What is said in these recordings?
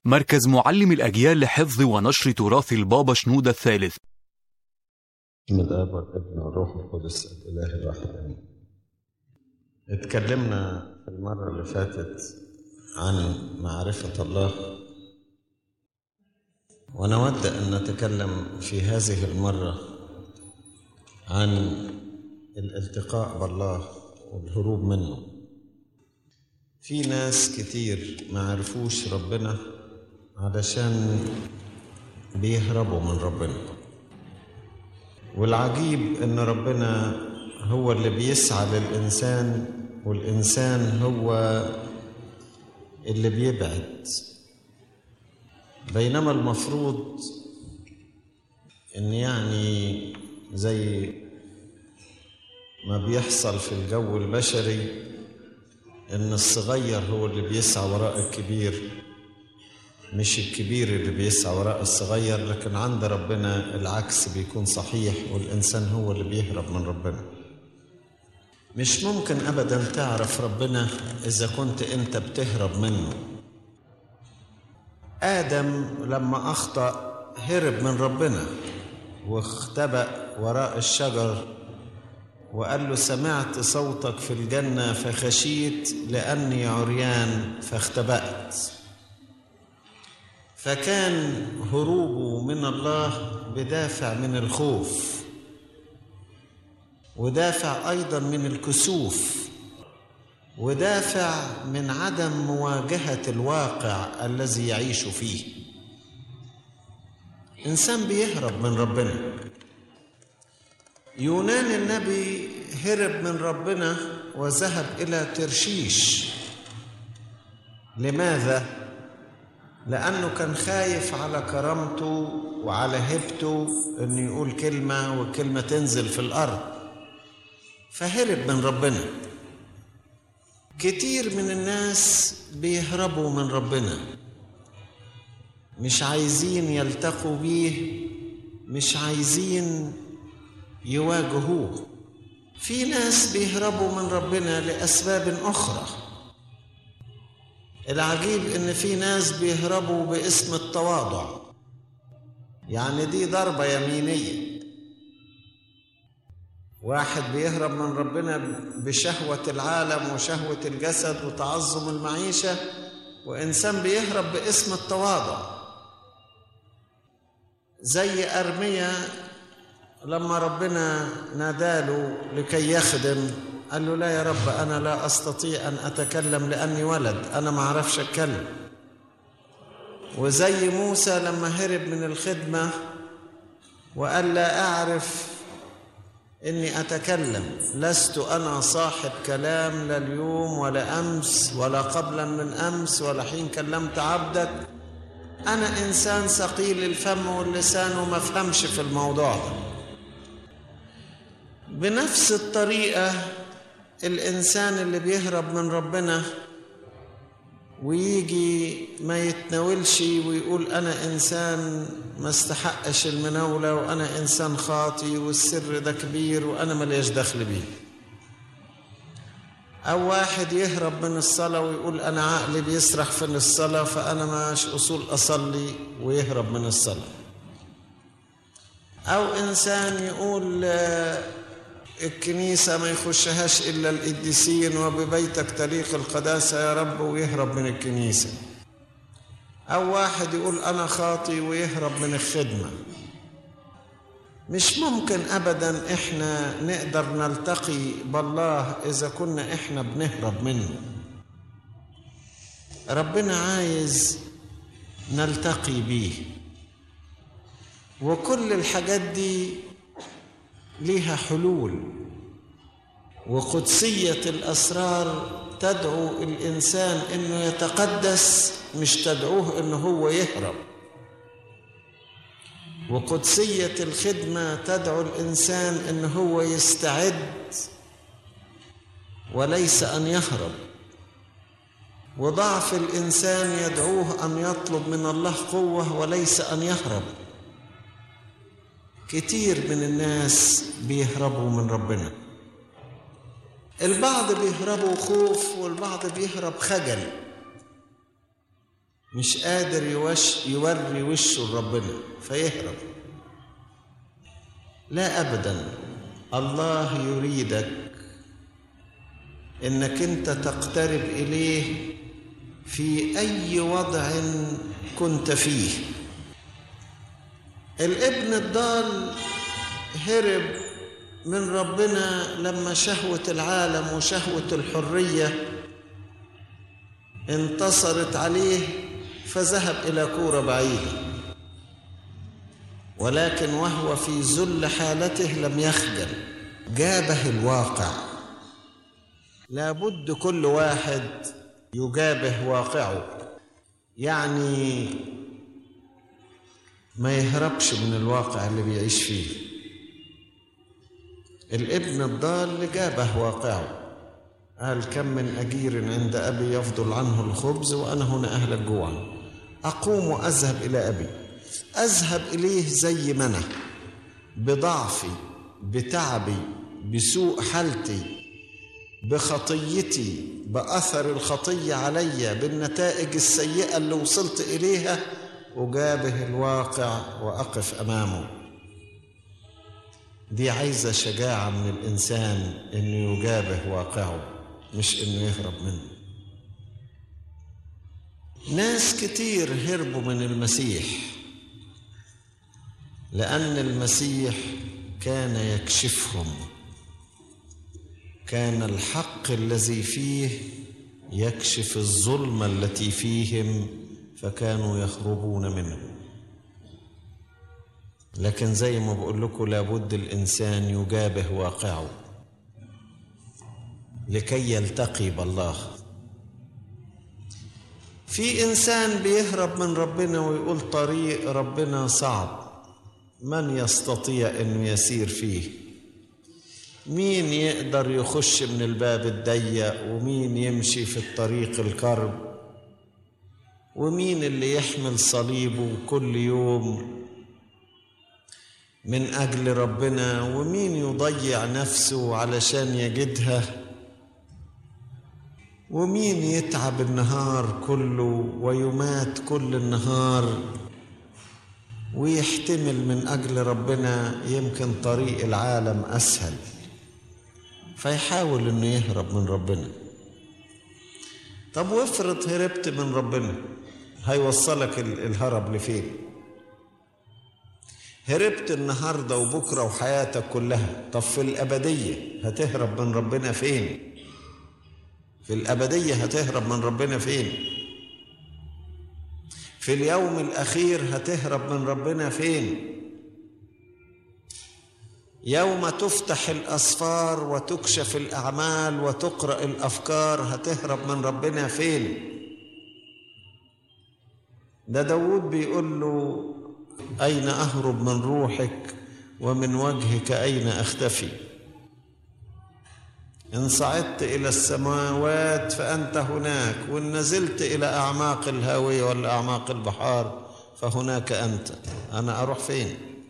مركز معلم الأجيال لحفظ ونشر تراث البابا شنودة الثالث من الاب والابن والروح القدس الاله الواحد امين اتكلمنا في المره اللي فاتت عن معرفه الله ونود ان نتكلم في هذه المره عن الالتقاء بالله والهروب منه في ناس كتير ما عرفوش ربنا علشان بيهربوا من ربنا والعجيب ان ربنا هو اللي بيسعى للانسان والانسان هو اللي بيبعد بينما المفروض ان يعني زي ما بيحصل في الجو البشري ان الصغير هو اللي بيسعى وراء الكبير مش الكبير اللي بيسعى وراء الصغير لكن عند ربنا العكس بيكون صحيح والإنسان هو اللي بيهرب من ربنا مش ممكن أبدا تعرف ربنا إذا كنت أنت بتهرب منه آدم لما أخطأ هرب من ربنا واختبأ وراء الشجر وقال له سمعت صوتك في الجنة فخشيت لأني عريان فاختبأت فكان هروبه من الله بدافع من الخوف ودافع ايضا من الكسوف ودافع من عدم مواجهه الواقع الذي يعيش فيه انسان بيهرب من ربنا يونان النبي هرب من ربنا وذهب الى ترشيش لماذا لأنه كان خايف على كرامته وعلى هيبته إنه يقول كلمة والكلمة تنزل في الأرض فهرب من ربنا كتير من الناس بيهربوا من ربنا مش عايزين يلتقوا بيه مش عايزين يواجهوه في ناس بيهربوا من ربنا لأسباب أخرى العجيب ان في ناس بيهربوا باسم التواضع يعني دي ضربه يمينيه واحد بيهرب من ربنا بشهوه العالم وشهوه الجسد وتعظم المعيشه وانسان بيهرب باسم التواضع زي ارميا لما ربنا ناداله لكي يخدم قال له لا يا رب أنا لا أستطيع أن أتكلم لأني ولد أنا ما أعرفش أتكلم وزي موسى لما هرب من الخدمة وقال لا أعرف إني أتكلم لست أنا صاحب كلام لا اليوم ولا أمس ولا قبلا من أمس ولا حين كلمت عبدك أنا إنسان ثقيل الفم واللسان وما فهمش في الموضوع ده بنفس الطريقة الإنسان اللي بيهرب من ربنا ويجي ما يتناولش ويقول أنا إنسان ما استحقش المناولة وأنا إنسان خاطي والسر ده كبير وأنا مليش دخل بيه أو واحد يهرب من الصلاة ويقول أنا عقلي بيسرح في الصلاة فأنا مش أصول أصلي ويهرب من الصلاة أو إنسان يقول الكنيسة ما يخشهاش إلا القديسين وببيتك تليق القداسة يا رب ويهرب من الكنيسة أو واحد يقول أنا خاطي ويهرب من الخدمة مش ممكن أبدا إحنا نقدر نلتقي بالله إذا كنا إحنا بنهرب منه ربنا عايز نلتقي بيه وكل الحاجات دي ليها حلول وقدسية الأسرار تدعو الإنسان إنه يتقدس مش تدعوه إنه هو يهرب وقدسية الخدمة تدعو الإنسان إنه هو يستعد وليس أن يهرب وضعف الإنسان يدعوه أن يطلب من الله قوة وليس أن يهرب كتير من الناس بيهربوا من ربنا البعض بيهربوا خوف والبعض بيهرب خجل مش قادر يوش يوري وشه لربنا فيهرب لا ابدا الله يريدك انك انت تقترب اليه في اي وضع كنت فيه الابن الضال هرب من ربنا لما شهوه العالم وشهوه الحريه انتصرت عليه فذهب الى كوره بعيده ولكن وهو في ذل حالته لم يخجل جابه الواقع لابد كل واحد يجابه واقعه يعني ما يهربش من الواقع اللي بيعيش فيه الابن الضال جابه واقعه قال كم من أجير عند أبي يفضل عنه الخبز وأنا هنا أهلك جوعا أقوم وأذهب إلى أبي أذهب إليه زي ما أنا بضعفي بتعبي بسوء حالتي بخطيتي بأثر الخطية علي بالنتائج السيئة اللي وصلت إليها أجابه الواقع وأقف أمامه دي عايزة شجاعة من الإنسان إنه يجابه واقعه مش إنه يهرب منه ناس كتير هربوا من المسيح لأن المسيح كان يكشفهم كان الحق الذي فيه يكشف الظلمة التي فيهم فكانوا يخرجون منه لكن زي ما بقول لكم لابد الإنسان يجابه واقعه لكي يلتقي بالله في إنسان بيهرب من ربنا ويقول طريق ربنا صعب من يستطيع أنه يسير فيه مين يقدر يخش من الباب الضيق ومين يمشي في الطريق الكرب ومين اللي يحمل صليبه كل يوم من اجل ربنا ومين يضيع نفسه علشان يجدها ومين يتعب النهار كله ويمات كل النهار ويحتمل من اجل ربنا يمكن طريق العالم اسهل فيحاول انه يهرب من ربنا طب وافرض هربت من ربنا هيوصلك الهرب لفين هربت النهارده وبكره وحياتك كلها طب في الابديه هتهرب من ربنا فين في الابديه هتهرب من ربنا فين في اليوم الاخير هتهرب من ربنا فين يوم تفتح الاسفار وتكشف الاعمال وتقرا الافكار هتهرب من ربنا فين ده داود بيقول له اين اهرب من روحك ومن وجهك اين اختفي ان صعدت الى السماوات فانت هناك وان نزلت الى اعماق الهاويه ولا اعماق البحار فهناك انت انا اروح فين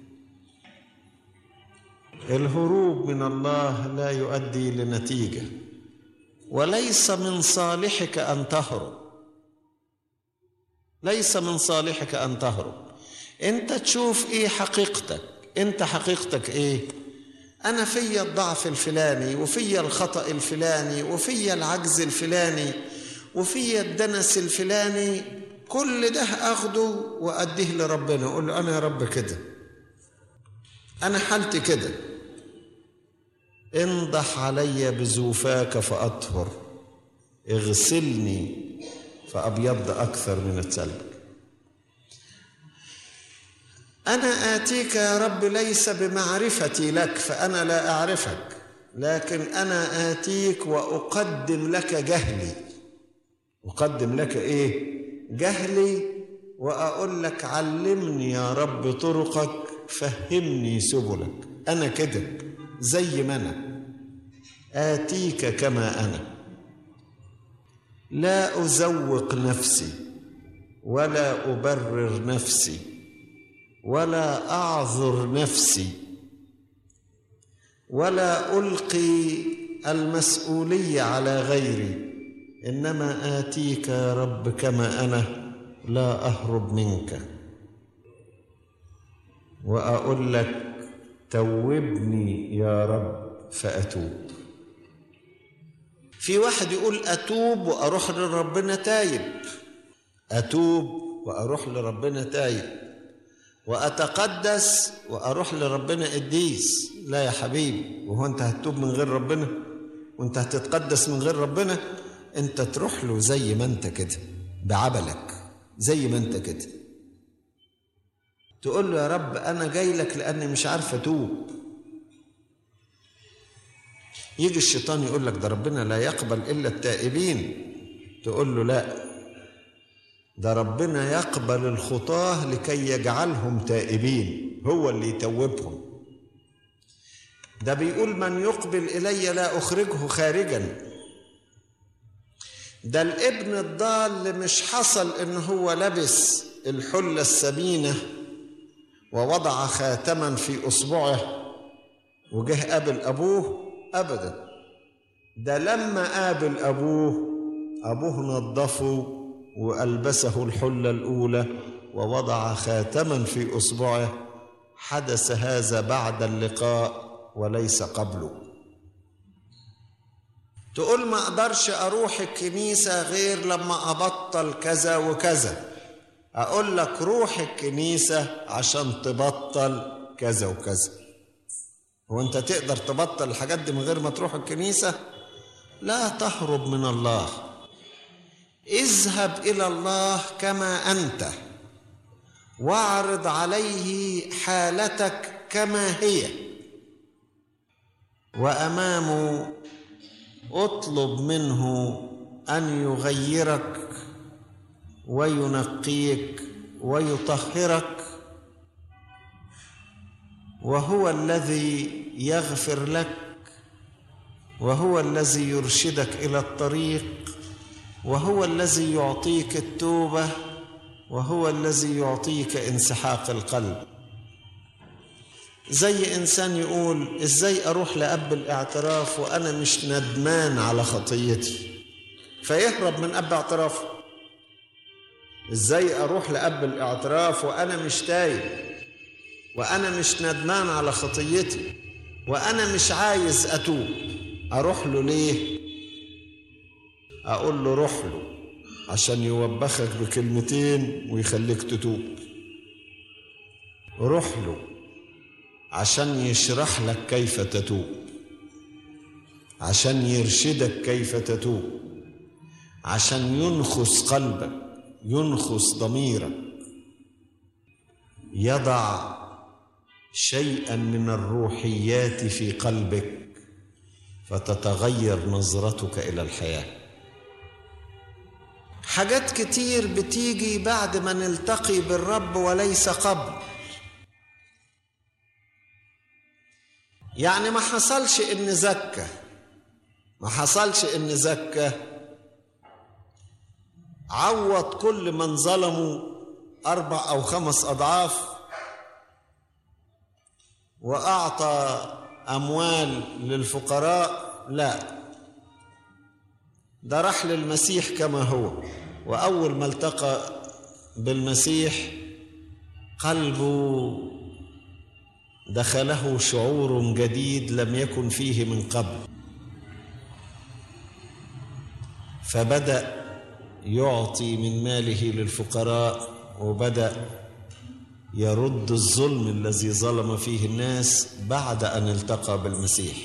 الهروب من الله لا يؤدي لنتيجه وليس من صالحك ان تهرب ليس من صالحك ان تهرب انت تشوف ايه حقيقتك انت حقيقتك ايه انا في الضعف الفلاني وفي الخطا الفلاني وفي العجز الفلاني وفي الدنس الفلاني كل ده اخده واديه لربنا اقول له انا يا رب كده انا حالتي كده انضح علي بزوفاك فاطهر اغسلني فابيض اكثر من الثلج انا اتيك يا رب ليس بمعرفتي لك فانا لا اعرفك لكن انا اتيك واقدم لك جهلي اقدم لك ايه جهلي واقول لك علمني يا رب طرقك فهمني سبلك انا كده زي ما انا اتيك كما انا لا ازوق نفسي ولا ابرر نفسي ولا اعذر نفسي ولا القي المسؤوليه على غيري انما اتيك يا رب كما انا لا اهرب منك واقول لك توبني يا رب فاتوب في واحد يقول اتوب واروح لربنا تايب اتوب واروح لربنا تايب واتقدس واروح لربنا قديس لا يا حبيبي وهو انت هتتوب من غير ربنا وانت هتتقدس من غير ربنا انت تروح له زي ما انت كده بعبلك زي ما انت كده تقول له يا رب انا جاي لك لاني مش عارف اتوب يجي الشيطان يقول لك ده ربنا لا يقبل الا التائبين تقول له لا ده ربنا يقبل الخطاه لكي يجعلهم تائبين هو اللي يتوبهم ده بيقول من يقبل الي لا اخرجه خارجا ده الابن الضال مش حصل ان هو لبس الحله السمينه ووضع خاتما في اصبعه وجه قابل ابوه ابدا ده لما قابل ابوه ابوه نظفه والبسه الحله الاولى ووضع خاتما في اصبعه حدث هذا بعد اللقاء وليس قبله تقول ما اقدرش اروح الكنيسه غير لما ابطل كذا وكذا اقول لك روح الكنيسه عشان تبطل كذا وكذا هو انت تقدر تبطل الحاجات دي من غير ما تروح الكنيسه لا تهرب من الله اذهب الى الله كما انت واعرض عليه حالتك كما هي وامامه اطلب منه ان يغيرك وينقيك ويطهرك وهو الذي يغفر لك وهو الذي يرشدك الى الطريق وهو الذي يعطيك التوبه وهو الذي يعطيك انسحاق القلب زي انسان يقول ازاي اروح لاب الاعتراف وانا مش ندمان على خطيتي فيهرب من اب اعترافه ازاي اروح لاب الاعتراف وانا مش تايب وانا مش ندمان على خطيتي وانا مش عايز اتوب اروح له ليه اقول له روح له عشان يوبخك بكلمتين ويخليك تتوب روح له عشان يشرح لك كيف تتوب عشان يرشدك كيف تتوب عشان ينخس قلبك ينخس ضميرك يضع شيئا من الروحيات في قلبك فتتغير نظرتك الى الحياه حاجات كتير بتيجي بعد ما نلتقي بالرب وليس قبل يعني ما حصلش ان زكى ما حصلش ان زكى عوض كل من ظلموا اربع او خمس اضعاف واعطى اموال للفقراء لا ده راح للمسيح كما هو واول ما التقى بالمسيح قلبه دخله شعور جديد لم يكن فيه من قبل فبدا يعطي من ماله للفقراء وبدا يرد الظلم الذي ظلم فيه الناس بعد ان التقى بالمسيح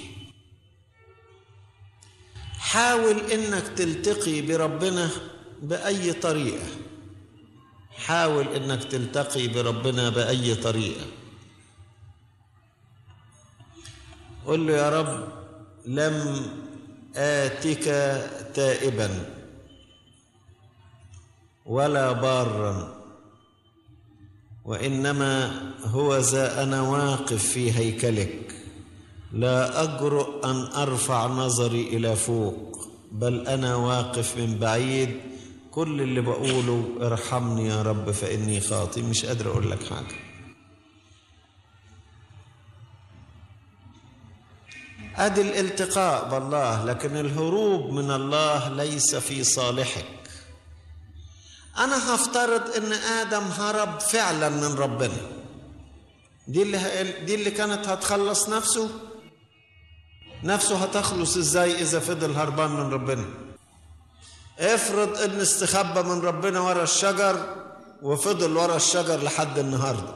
حاول انك تلتقي بربنا باي طريقه حاول انك تلتقي بربنا باي طريقه قل له يا رب لم اتك تائبا ولا بارا وانما هو ذا انا واقف في هيكلك لا اجرؤ ان ارفع نظري الى فوق بل انا واقف من بعيد كل اللي بقوله ارحمني يا رب فاني خاطي مش قادر اقول لك حاجه ادي الالتقاء بالله لكن الهروب من الله ليس في صالحك انا هفترض ان ادم هرب فعلا من ربنا دي اللي ه- دي اللي كانت هتخلص نفسه نفسه هتخلص ازاي اذا فضل هربان من ربنا افرض ان استخبى من ربنا ورا الشجر وفضل ورا الشجر لحد النهارده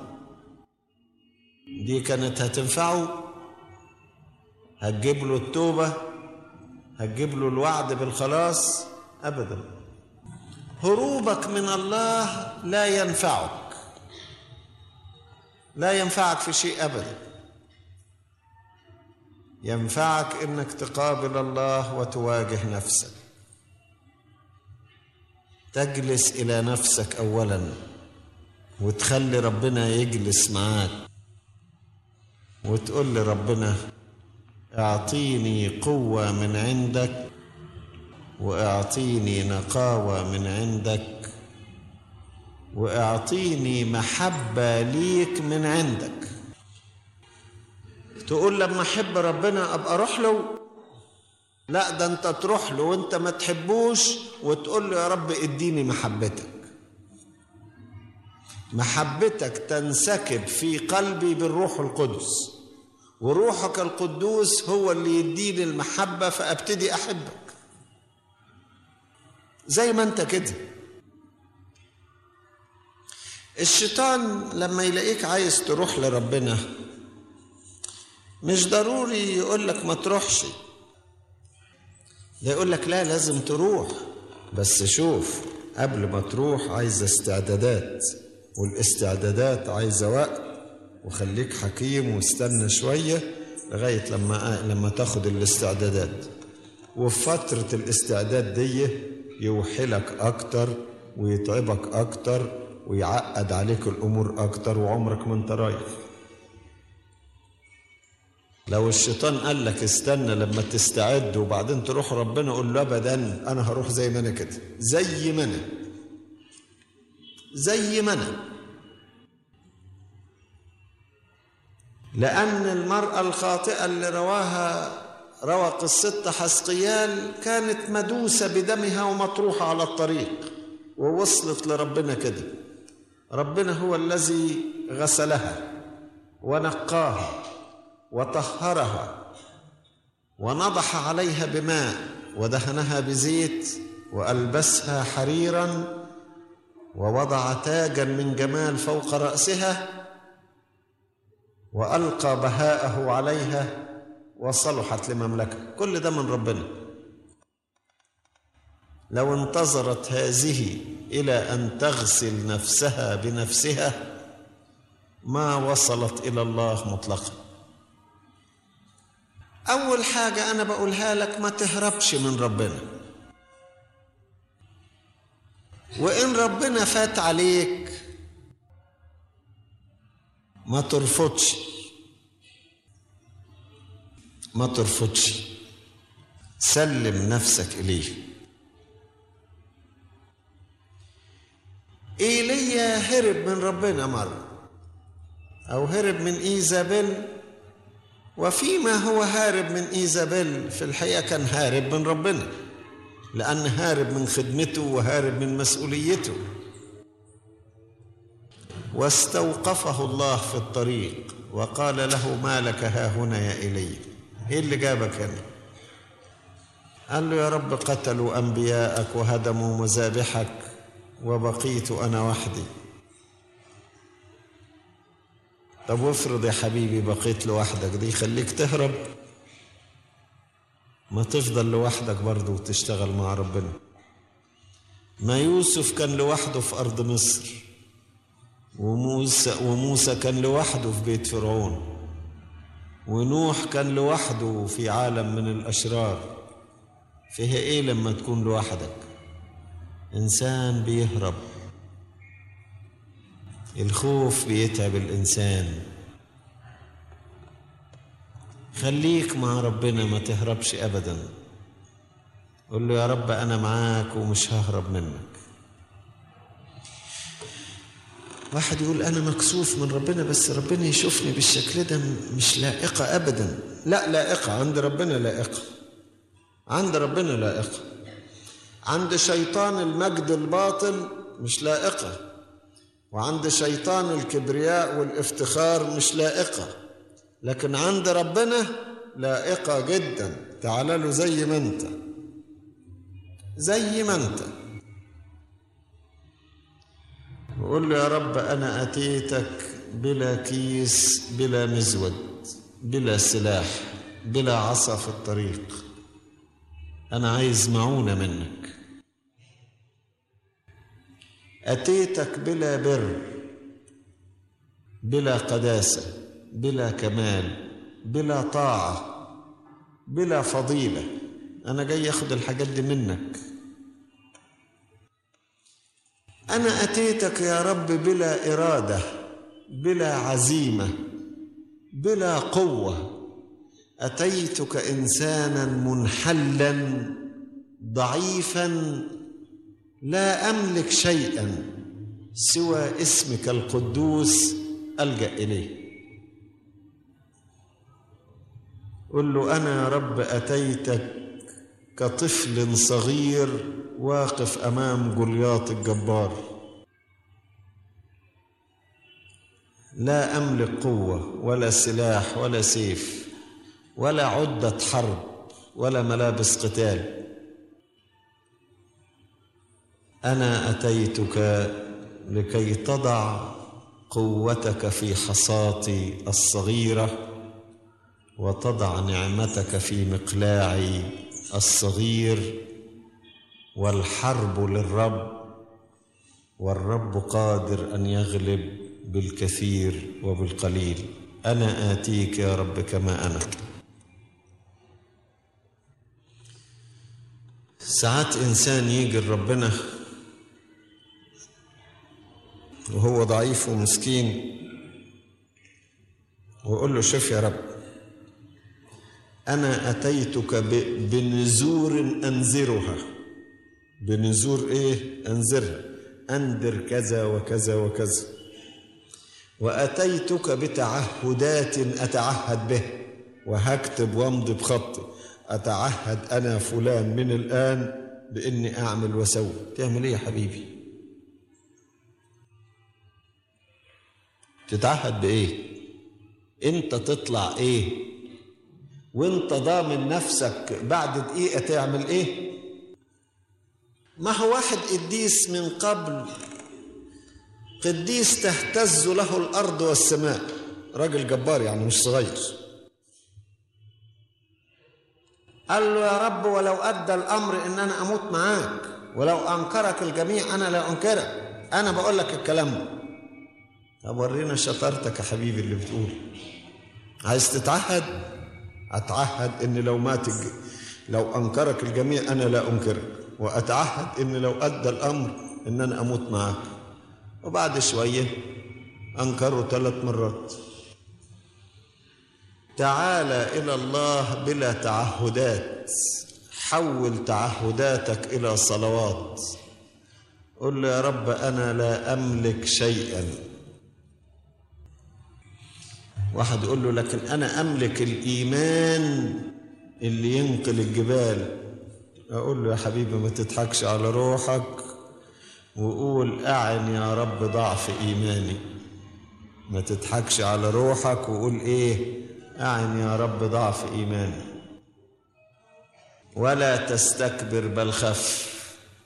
دي كانت هتنفعه هتجيب له التوبه هتجيب له الوعد بالخلاص ابدا هروبك من الله لا ينفعك لا ينفعك في شيء ابدا ينفعك انك تقابل الله وتواجه نفسك تجلس الى نفسك اولا وتخلي ربنا يجلس معاك وتقول لربنا اعطيني قوه من عندك واعطيني نقاوه من عندك واعطيني محبه ليك من عندك تقول لما احب ربنا ابقى اروح له لا ده انت تروح له وانت ما تحبوش وتقول له يا رب اديني محبتك محبتك تنسكب في قلبي بالروح القدس وروحك القدوس هو اللي يديني المحبة فأبتدي أحبك زي ما أنت كده الشيطان لما يلاقيك عايز تروح لربنا مش ضروري يقول لك ما تروحش ده يقول لك لا لازم تروح بس شوف قبل ما تروح عايزة استعدادات والاستعدادات عايزة وقت وخليك حكيم واستنى شوية لغاية لما لما تاخد الاستعدادات وفي فترة الاستعداد دي يوحلك أكتر ويتعبك أكتر ويعقد عليك الأمور أكتر وعمرك ما أنت رايح لو الشيطان قال لك استنى لما تستعد وبعدين تروح ربنا قول له ابدا انا هروح زي ما انا كده زي ما انا زي ما انا لان المراه الخاطئه اللي رواها روى قصتها حسقيال كانت مدوسه بدمها ومطروحه على الطريق ووصلت لربنا كده ربنا هو الذي غسلها ونقاها وطهرها ونضح عليها بماء ودهنها بزيت والبسها حريرا ووضع تاجا من جمال فوق راسها والقى بهاءه عليها وصلحت لمملكه كل ده من ربنا لو انتظرت هذه الى ان تغسل نفسها بنفسها ما وصلت الى الله مطلقا أول حاجة أنا بقولها لك ما تهربش من ربنا وإن ربنا فات عليك ما ترفضش ما ترفضش سلم نفسك إليه إيليا هرب من ربنا مرة أو هرب من إيزابيل وفيما هو هارب من ايزابيل في الحقيقه كان هارب من ربنا لان هارب من خدمته وهارب من مسؤوليته واستوقفه الله في الطريق وقال له ما لك ها هنا يا ايليا ايه اللي جابك هنا قال له يا رب قتلوا انبياءك وهدموا مذابحك وبقيت انا وحدي طب وافرض يا حبيبي بقيت لوحدك دي يخليك تهرب ما تفضل لوحدك برضه وتشتغل مع ربنا ما يوسف كان لوحده في أرض مصر وموسى, وموسى كان لوحده في بيت فرعون ونوح كان لوحده في عالم من الأشرار فيها إيه لما تكون لوحدك إنسان بيهرب الخوف بيتعب الإنسان خليك مع ربنا ما تهربش أبدا قول له يا رب أنا معاك ومش ههرب منك واحد يقول أنا مكسوف من ربنا بس ربنا يشوفني بالشكل ده مش لائقة أبدا لا لائقة عند ربنا لائقة عند ربنا لائقة عند شيطان المجد الباطل مش لائقة وعند شيطان الكبرياء والافتخار مش لائقة لكن عند ربنا لائقة جدا تعال له زي ما انت زي ما انت وقول له يا رب انا اتيتك بلا كيس بلا مزود بلا سلاح بلا عصا في الطريق انا عايز معونه منك اتيتك بلا بر بلا قداسه بلا كمال بلا طاعه بلا فضيله انا جاي اخد الحاجات دي منك انا اتيتك يا رب بلا اراده بلا عزيمه بلا قوه اتيتك انسانا منحلا ضعيفا لا املك شيئا سوى اسمك القدوس الجا اليه قل له انا يا رب اتيتك كطفل صغير واقف امام جولياط الجبار لا املك قوه ولا سلاح ولا سيف ولا عده حرب ولا ملابس قتال انا اتيتك لكي تضع قوتك في حصاتي الصغيره وتضع نعمتك في مقلاعي الصغير والحرب للرب والرب قادر ان يغلب بالكثير وبالقليل انا اتيك يا رب كما انا ساعات انسان يجي لربنا وهو ضعيف ومسكين ويقول له شوف يا رب انا اتيتك بنذور انذرها بنذور ايه انذرها انذر كذا وكذا وكذا واتيتك بتعهدات اتعهد به وهكتب وامضي بخطي اتعهد انا فلان من الان باني اعمل واسوي تعمل ايه يا حبيبي تتعهد بايه انت تطلع ايه وانت ضامن نفسك بعد دقيقه تعمل ايه ما هو واحد قديس من قبل قديس تهتز له الارض والسماء راجل جبار يعني مش صغير قال له يا رب ولو ادى الامر ان انا اموت معاك ولو انكرك الجميع انا لا انكرك انا بقول لك الكلام ده طب ورينا شطارتك يا حبيبي اللي بتقول عايز تتعهد اتعهد ان لو مات الج... لو انكرك الجميع انا لا انكرك واتعهد ان لو ادى الامر ان انا اموت معاك وبعد شويه انكروا ثلاث مرات تعال الى الله بلا تعهدات حول تعهداتك الى صلوات قل له يا رب انا لا املك شيئا واحد يقول له لكن انا املك الايمان اللي ينقل الجبال اقول له يا حبيبي ما تضحكش على روحك وقول اعن يا رب ضعف ايماني ما تضحكش على روحك وقول ايه اعن يا رب ضعف ايماني ولا تستكبر بل خف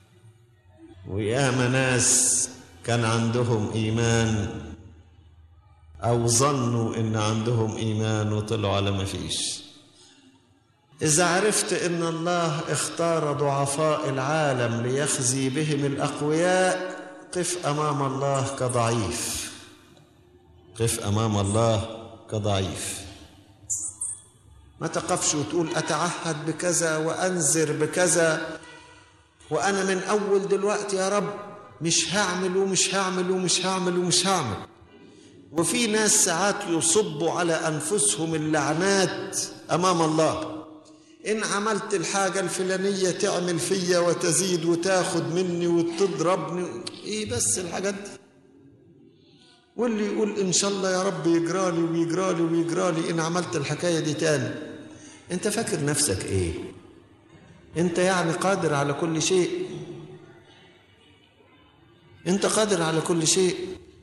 وياما ناس كان عندهم ايمان او ظنوا ان عندهم ايمان وطلعوا على ما فيش اذا عرفت ان الله اختار ضعفاء العالم ليخزي بهم الاقوياء قف امام الله كضعيف قف امام الله كضعيف ما تقفش وتقول اتعهد بكذا وانذر بكذا وانا من اول دلوقتي يا رب مش هعمل ومش هعمل ومش هعمل ومش هعمل وفي ناس ساعات يصبوا على انفسهم اللعنات امام الله ان عملت الحاجه الفلانيه تعمل فيا وتزيد وتاخد مني وتضربني ايه بس الحاجات دي واللي يقول ان شاء الله يا رب يجرالي ويجرالي ويجرالي ان عملت الحكايه دي تاني انت فاكر نفسك ايه انت يعني قادر على كل شيء انت قادر على كل شيء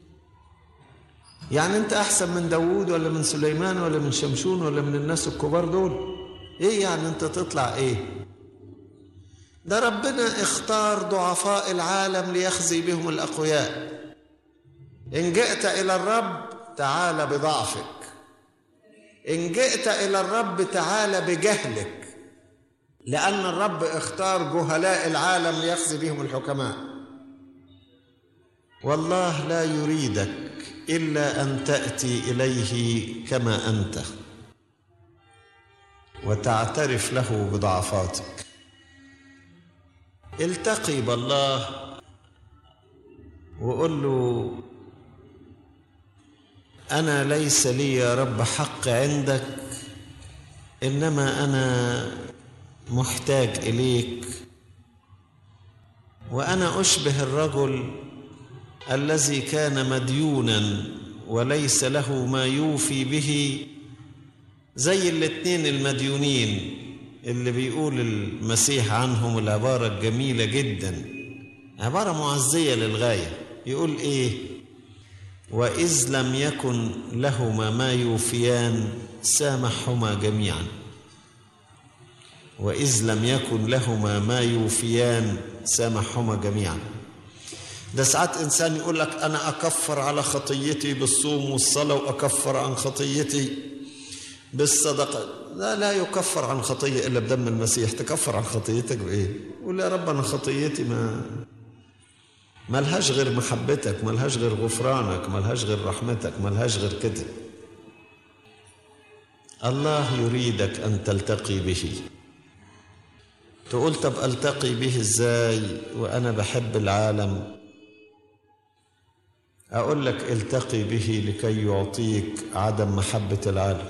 يعني انت احسن من داوود ولا من سليمان ولا من شمشون ولا من الناس الكبار دول ايه يعني انت تطلع ايه ده ربنا اختار ضعفاء العالم ليخزي بهم الاقوياء ان جئت الى الرب تعال بضعفك ان جئت الى الرب تعال بجهلك لان الرب اختار جهلاء العالم ليخزي بهم الحكماء والله لا يريدك الا ان تاتي اليه كما انت وتعترف له بضعفاتك التقي بالله وقل له انا ليس لي يا رب حق عندك انما انا محتاج اليك وانا اشبه الرجل الذي كان مديونا وليس له ما يوفي به زي الاتنين المديونين اللي بيقول المسيح عنهم العبارة الجميلة جدا عبارة معزية للغاية يقول ايه وإذ لم يكن لهما ما يوفيان سامحهما جميعا وإذ لم يكن لهما ما يوفيان سامحهما جميعا ده ساعات إنسان يقول لك أنا أكفر على خطيتي بالصوم والصلاة وأكفر عن خطيتي بالصدقة لا لا يكفر عن خطية إلا بدم المسيح تكفر عن خطيتك بإيه قول يا رب أنا خطيتي ما ملهاش غير محبتك ملهاش غير غفرانك ملهاش غير رحمتك ملهاش غير كده الله يريدك أن تلتقي به تقول طب ألتقي به إزاي وأنا بحب العالم أقول لك التقي به لكي يعطيك عدم محبة العالم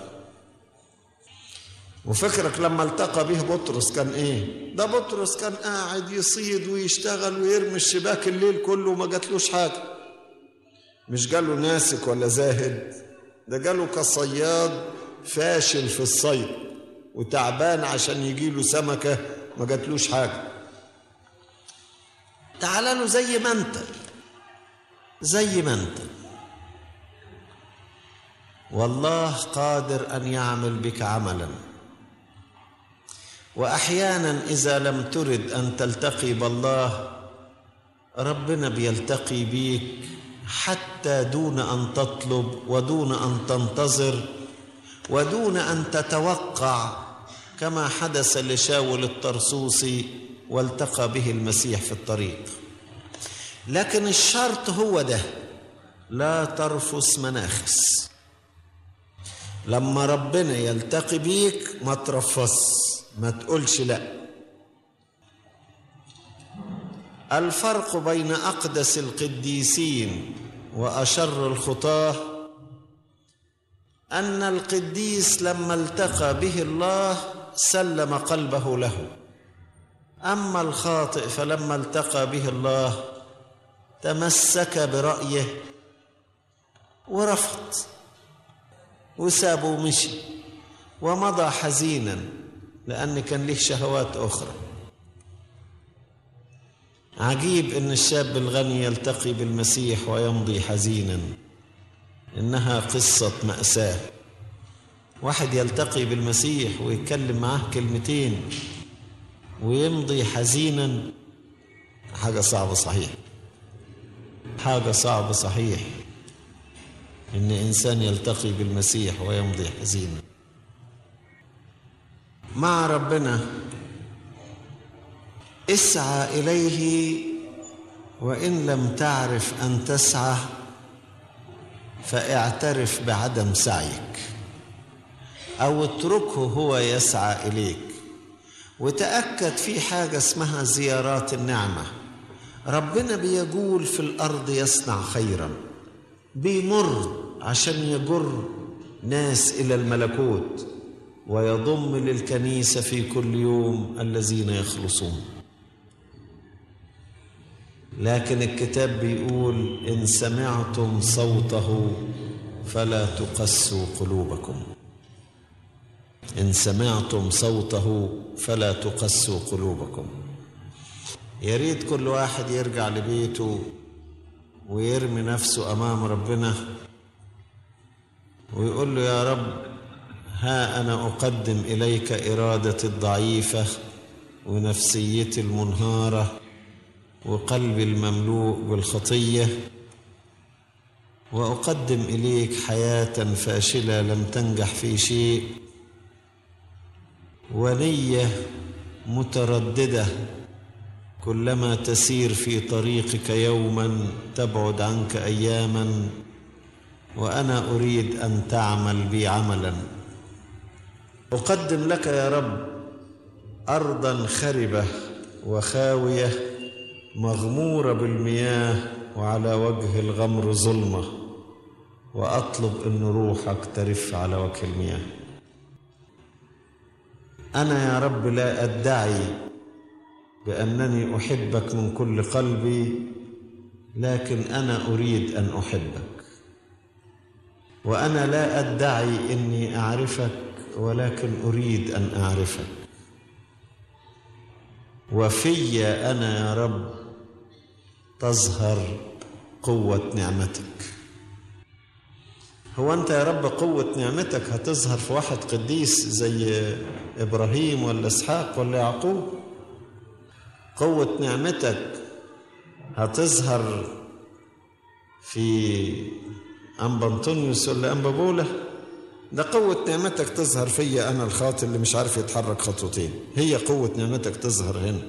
وفكرك لما التقى به بطرس كان ايه ده بطرس كان قاعد يصيد ويشتغل ويرمي الشباك الليل كله وما جاتلوش حاجه مش جاله ناسك ولا زاهد ده جاله كصياد فاشل في الصيد وتعبان عشان يجيله سمكه ما جاتلوش حاجه تعال له زي ما انت زي ما انت والله قادر ان يعمل بك عملا واحيانا اذا لم ترد ان تلتقي بالله ربنا بيلتقي بيك حتى دون ان تطلب ودون ان تنتظر ودون ان تتوقع كما حدث لشاول الطرسوسي والتقى به المسيح في الطريق لكن الشرط هو ده لا ترفس مناخس لما ربنا يلتقي بيك ما ترفص ما تقولش لا الفرق بين اقدس القديسين واشر الخطاه ان القديس لما التقى به الله سلم قلبه له اما الخاطئ فلما التقى به الله تمسك برايه ورفض وسابه ومشي ومضى حزينا لأن كان له شهوات أخرى عجيب أن الشاب الغني يلتقي بالمسيح ويمضي حزينا إنها قصة مأساة واحد يلتقي بالمسيح ويتكلم معاه كلمتين ويمضي حزينا حاجة صعبة صحيح حاجة صعبة صحيح إن إنسان يلتقي بالمسيح ويمضي حزينا مع ربنا اسعى إليه وإن لم تعرف أن تسعى فاعترف بعدم سعيك أو اتركه هو يسعى إليك وتأكد في حاجة اسمها زيارات النعمة ربنا بيجول في الأرض يصنع خيرا بيمر عشان يجر ناس إلى الملكوت ويضم للكنيسة في كل يوم الذين يخلصون لكن الكتاب بيقول إن سمعتم صوته فلا تقسوا قلوبكم إن سمعتم صوته فلا تقسوا قلوبكم يا ريت كل واحد يرجع لبيته ويرمي نفسه امام ربنا ويقول له يا رب ها انا اقدم اليك ارادتي الضعيفه ونفسيتي المنهاره وقلبي المملوء بالخطيه واقدم اليك حياه فاشله لم تنجح في شيء ونيه متردده كلما تسير في طريقك يوما تبعد عنك اياما وانا اريد ان تعمل بي عملا اقدم لك يا رب ارضا خربه وخاويه مغموره بالمياه وعلى وجه الغمر ظلمه واطلب ان روحك ترف على وجه المياه انا يا رب لا ادعي بانني احبك من كل قلبي لكن انا اريد ان احبك وانا لا ادعي اني اعرفك ولكن اريد ان اعرفك وفي انا يا رب تظهر قوه نعمتك هو انت يا رب قوه نعمتك هتظهر في واحد قديس زي ابراهيم ولا اسحاق ولا يعقوب قوه نعمتك هتظهر في أنبا أنطونيوس ولا أنبا بولا ده قوة نعمتك تظهر فيا أنا الخاطئ اللي مش عارف يتحرك خطوتين هي قوة نعمتك تظهر هنا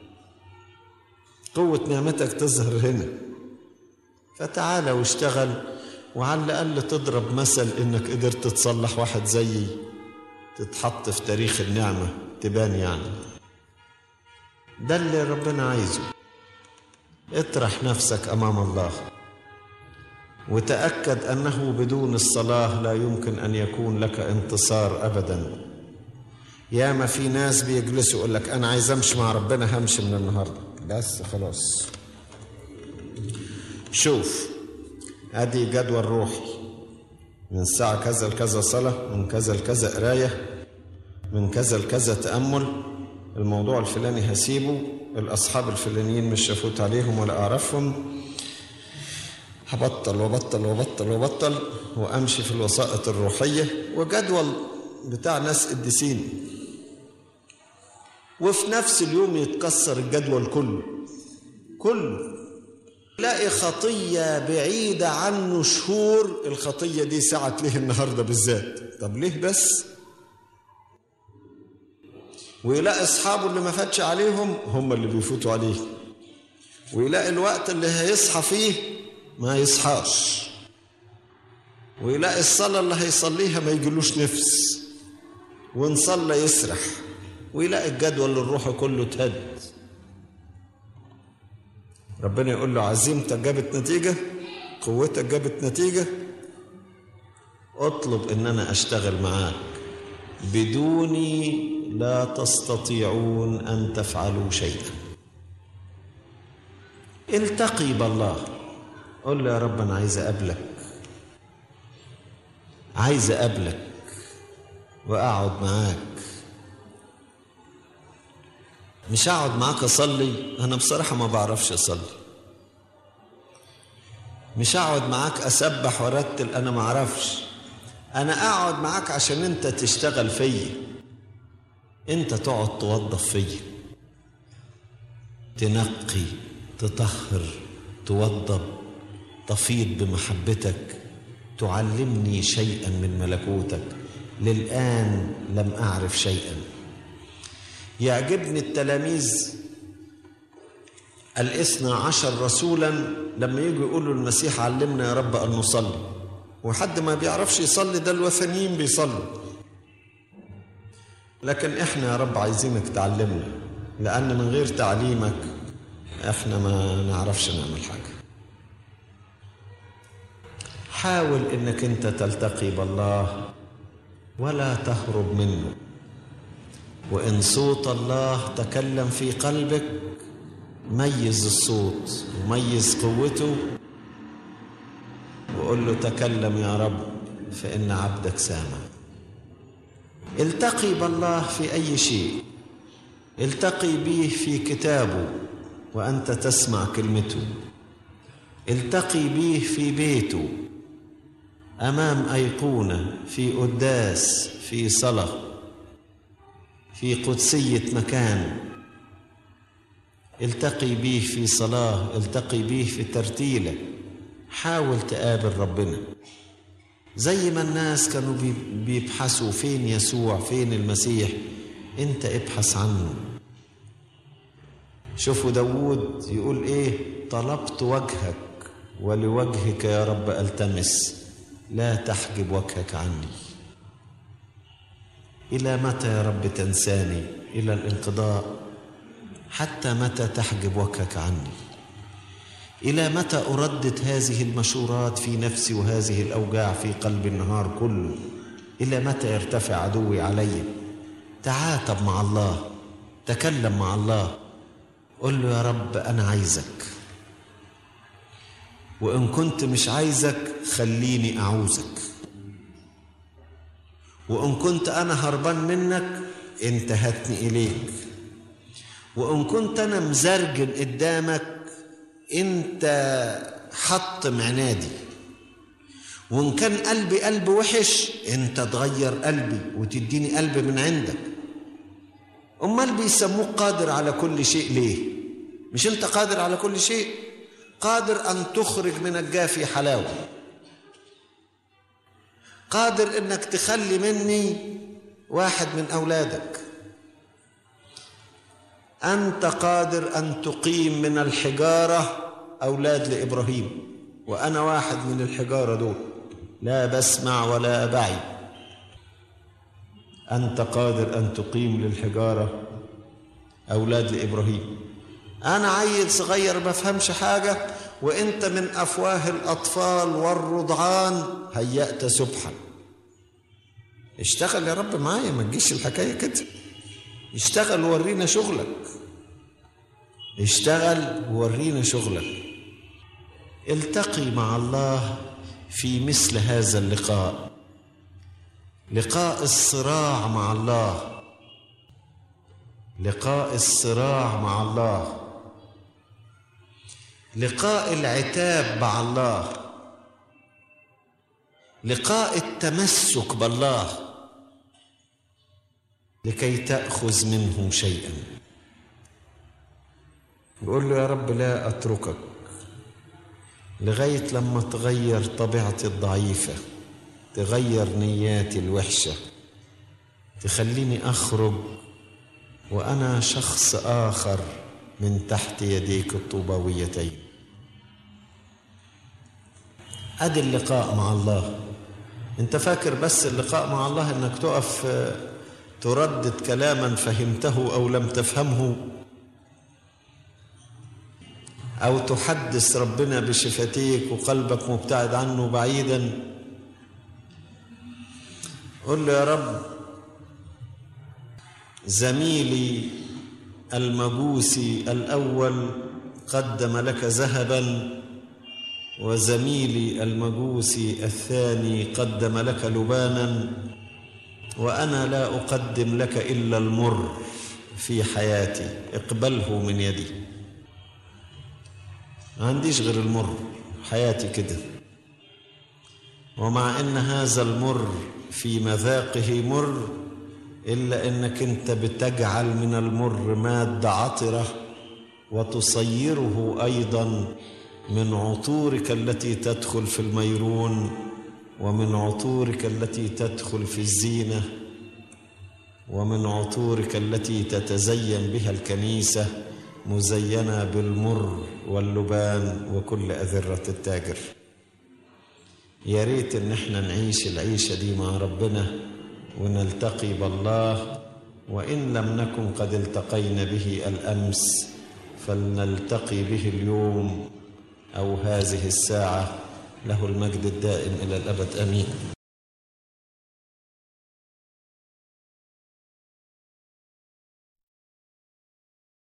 قوة نعمتك تظهر هنا فتعالى واشتغل وعلى الأقل تضرب مثل إنك قدرت تصلح واحد زيي تتحط في تاريخ النعمة تبان يعني ده اللي ربنا عايزه اطرح نفسك أمام الله وتأكد أنه بدون الصلاة لا يمكن أن يكون لك انتصار أبدا ياما في ناس بيجلسوا يقول لك أنا عايز أمشي مع ربنا همشي من النهاردة بس خلاص شوف أدي جدول روحي من الساعة كذا لكذا صلاة من كذا لكذا قراية من كذا لكذا تأمل الموضوع الفلاني هسيبه الأصحاب الفلانيين مش شافوت عليهم ولا أعرفهم هبطل وبطل وبطل وبطل وامشي في الوسائط الروحيه وجدول بتاع ناس قديسين وفي نفس اليوم يتكسر الجدول كله كله تلاقي خطية بعيدة عنه شهور الخطية دي ساعت ليه النهاردة بالذات طب ليه بس ويلاقي أصحابه اللي ما فاتش عليهم هم اللي بيفوتوا عليه ويلاقي الوقت اللي هيصحى فيه ما يصحاش ويلاقي الصلاة اللي هيصليها ما يجلوش نفس وإن صلى يسرح ويلاقي الجدول الروحي كله اتهد ربنا يقول له عزيمتك جابت نتيجة قوتك جابت نتيجة اطلب ان انا اشتغل معاك بدوني لا تستطيعون ان تفعلوا شيئا التقي بالله قول له يا رب انا عايز اقابلك عايز اقابلك واقعد معاك مش اقعد معاك اصلي انا بصراحه ما بعرفش اصلي مش اقعد معاك اسبح وارتل انا ما اعرفش انا اقعد معاك عشان انت تشتغل فيا انت تقعد توظف فيا تنقي تطهر توضب تفيض بمحبتك تعلمني شيئا من ملكوتك للان لم اعرف شيئا يعجبني التلاميذ الاثنى عشر رسولا لما يجوا يقولوا المسيح علمنا يا رب ان نصلي وحد ما بيعرفش يصلي ده الوثنيين بيصلوا لكن احنا يا رب عايزينك تعلمنا لان من غير تعليمك احنا ما نعرفش نعمل حاجه حاول انك انت تلتقي بالله ولا تهرب منه وان صوت الله تكلم في قلبك ميز الصوت وميز قوته وقول له تكلم يا رب فان عبدك سامع التقي بالله في اي شيء التقي به في كتابه وانت تسمع كلمته التقي بيه في بيته امام ايقونه في قداس في صلاه في قدسيه مكان التقي بيه في صلاه التقي بيه في ترتيله حاول تقابل ربنا زي ما الناس كانوا بيبحثوا فين يسوع فين المسيح انت ابحث عنه شوفوا داوود يقول ايه طلبت وجهك ولوجهك يا رب التمس لا تحجب وجهك عني الى متى يا رب تنساني الى الانقضاء حتى متى تحجب وجهك عني الى متى اردد هذه المشورات في نفسي وهذه الاوجاع في قلب النهار كله الى متى يرتفع عدوي علي تعاتب مع الله تكلم مع الله قل له يا رب انا عايزك وان كنت مش عايزك خليني اعوزك وان كنت انا هربان منك انت هاتني اليك وان كنت انا مزرجن قدامك انت حطم عنادي وان كان قلبي قلب وحش انت تغير قلبي وتديني قلب من عندك امال بيسموك قادر على كل شيء ليه مش انت قادر على كل شيء قادر ان تخرج من الجافي حلاوه قادر انك تخلي مني واحد من اولادك انت قادر ان تقيم من الحجاره اولاد لابراهيم وانا واحد من الحجاره دول لا بسمع ولا ابعي انت قادر ان تقيم للحجاره اولاد لابراهيم انا عيل صغير ما فهمش حاجه وانت من افواه الاطفال والرضعان هيأت سبحا اشتغل يا رب معايا ما تجيش الحكايه كده اشتغل وورينا شغلك اشتغل وورينا شغلك التقي مع الله في مثل هذا اللقاء لقاء الصراع مع الله لقاء الصراع مع الله لقاء العتاب مع الله لقاء التمسك بالله لكي تاخذ منه شيئا يقول له يا رب لا اتركك لغايه لما تغير طبيعتي الضعيفه تغير نياتي الوحشه تخليني اخرج وانا شخص اخر من تحت يديك الطوباويتين ادي اللقاء مع الله انت فاكر بس اللقاء مع الله انك تقف تردد كلاما فهمته او لم تفهمه او تحدث ربنا بشفتيك وقلبك مبتعد عنه بعيدا قل له يا رب زميلي المجوسي الاول قدم لك ذهبا وزميلي المجوسي الثاني قدم لك لبانا وانا لا اقدم لك الا المر في حياتي اقبله من يدي ما عنديش غير المر حياتي كده ومع ان هذا المر في مذاقه مر الا انك انت بتجعل من المر ماده عطره وتصيره ايضا من عطورك التي تدخل في الميرون ومن عطورك التي تدخل في الزينه ومن عطورك التي تتزين بها الكنيسه مزينه بالمر واللبان وكل اذره التاجر يا ريت ان احنا نعيش العيشه دي مع ربنا ونلتقي بالله وان لم نكن قد التقينا به الامس فلنلتقي به اليوم او هذه الساعه له المجد الدائم الى الابد امين